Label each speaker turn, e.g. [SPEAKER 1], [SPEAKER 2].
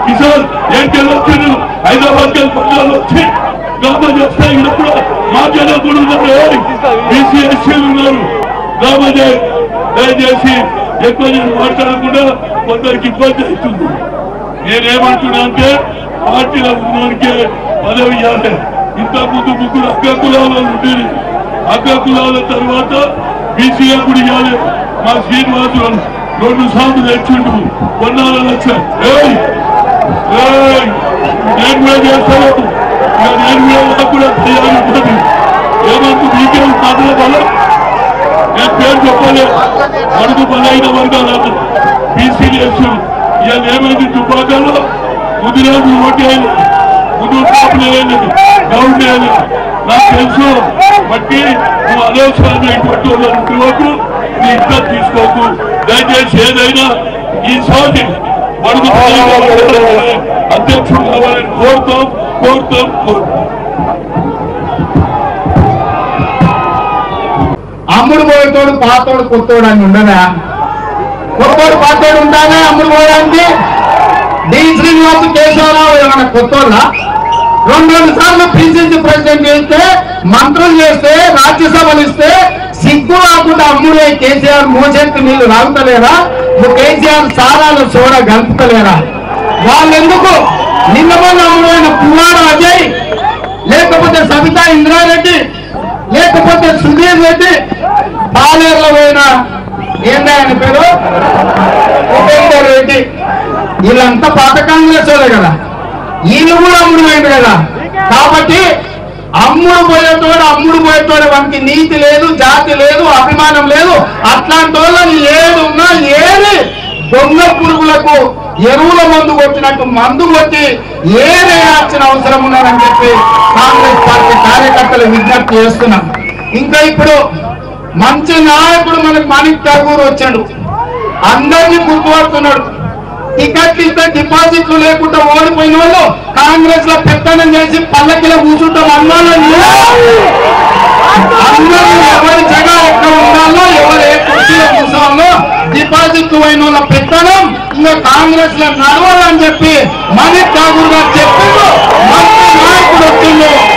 [SPEAKER 1] కిషోర్ ఏంటి వచ్చిండు హైదరాబాద్ కి పట్టాలు వచ్చి గ్రామ చేస్తే ఇక్కడ కూడా మాట్లాడే కూడా ఉన్నారు బీసీ ఎస్సీలు ఉన్నారు గ్రామ దయచేసి ఎక్కువ నేను మాట్లాడకుండా కొందరికి ఇబ్బంది అవుతుంది నేనేమంటున్నా అంటే పార్టీలో ఉన్నవానికి పదవి ఇవ్వాలి ఇంత ముందు ముగ్గురు అగ్ర కులాలు ఉండేది అగ్ర కులాల తర్వాత బీసీఏ కూడా ఇవ్వాలి మా శ్రీనివాసు రెండు సార్లు తెచ్చిండు కొన్నాళ్ళ లక్ష ఏయ్ ఏయ్ నేను కూడా చేస్తాను ఇక నేను కూడా నాకు కూడా తయారు ఉంటుంది ఏమంటూ మీకే మాటల బలం నేను పేరు చెప్పలే అడుగు బలైన వర్గాలకు బీసీలు వేసాం ఇవాళ ఏమైంది దుబ్బాకలో ముదిరాజు ఓటు వేయాలి ముందు కాపులు వేయాలి గౌడ్ వేయాలి నాకు తెలుసు బట్టి నువ్వు అనవసరంగా ఇటువంటి వాళ్ళని వరకు నీ ఇద్దరు తీసుకోకు దయచేసి ఏదైనా ఈ సోది అడుగు బలైన వర్గాలకు అధ్యక్షుడు కావాలని కోరుతాం కోరుతాం కోరుతాం
[SPEAKER 2] అమ్ముడు పోయేటోడు పాతోడు కొత్తోడు అని ఉండదా కొత్తోడు పాతోడు ఉంటానే అమ్ముడు పోయడానికి డి శ్రీనివాస్ కేశవరావు ఏమైనా కొత్తోళ్ళ రెండు రెండు సార్లు పిసిసి ప్రెసిడెంట్ చేస్తే మంత్రులు చేస్తే రాజ్యసభలు ఇస్తే సిగ్గు రాకుండా అమ్ముడే కేసీఆర్ మోసెత్తి నీళ్లు రాగుతలేరా నువ్వు కేసీఆర్ సారాలు సోడా గలుపుతలేరా వాళ్ళెందుకు నిన్న మొన్న అమ్ముడైన పువ్వాడ అజయ్ లేకపోతే సబితా ఇంద్రారెడ్డి లేకపోతే సుధీర్ రెడ్డి పాలేరులో పోయిన ఏందా ఆయన పేరు ఉపేందర్ రెడ్డి వీళ్ళంతా పాత కాంగ్రెస్ వాళ్ళే కదా వీళ్ళు కూడా అమ్ముడు పోయింది కదా కాబట్టి అమ్ముడు పోయేటోడు అమ్ముడు పోయేటోడు వానికి నీతి లేదు జాతి లేదు అభిమానం లేదు అట్లాంటి వాళ్ళని ఏది ఉన్నా ఏది దొంగ పురుగులకు ఎరువుల మందు కొట్టినట్టు మందు కొట్టి ఏదేయాల్సిన అవసరం ఉన్నదని చెప్పి కాంగ్రెస్ పార్టీ కార్యకర్తలు విజ్ఞప్తి చేస్తున్నాం ఇంకా ఇప్పుడు మంచి నాయకుడు మనకి మాణిక్ ఠాగూర్ వచ్చాడు అందరినీ గుర్తుపడుతున్నాడు టికెట్లు ఇస్తే డిపాజిట్లు లేకుండా ఓడిపోయిన వాళ్ళు కాంగ్రెస్ లో పెత్తనం చేసి పల్లకిలో కూర్చుంటాం అన్నాను అందరూ ఎవరి జగ ఎక్కడ ఉండాలో ఎవరు ఏ కుర్చీలో కూర్చోవాలో డిపాజిట్ అయిన వాళ్ళ పెత్తనం ఇంకా కాంగ్రెస్ లో నడవాలని చెప్పి మణిక్ ఠాగూర్ గారు చెప్పిండు మంచి నాయకుడు వచ్చిండు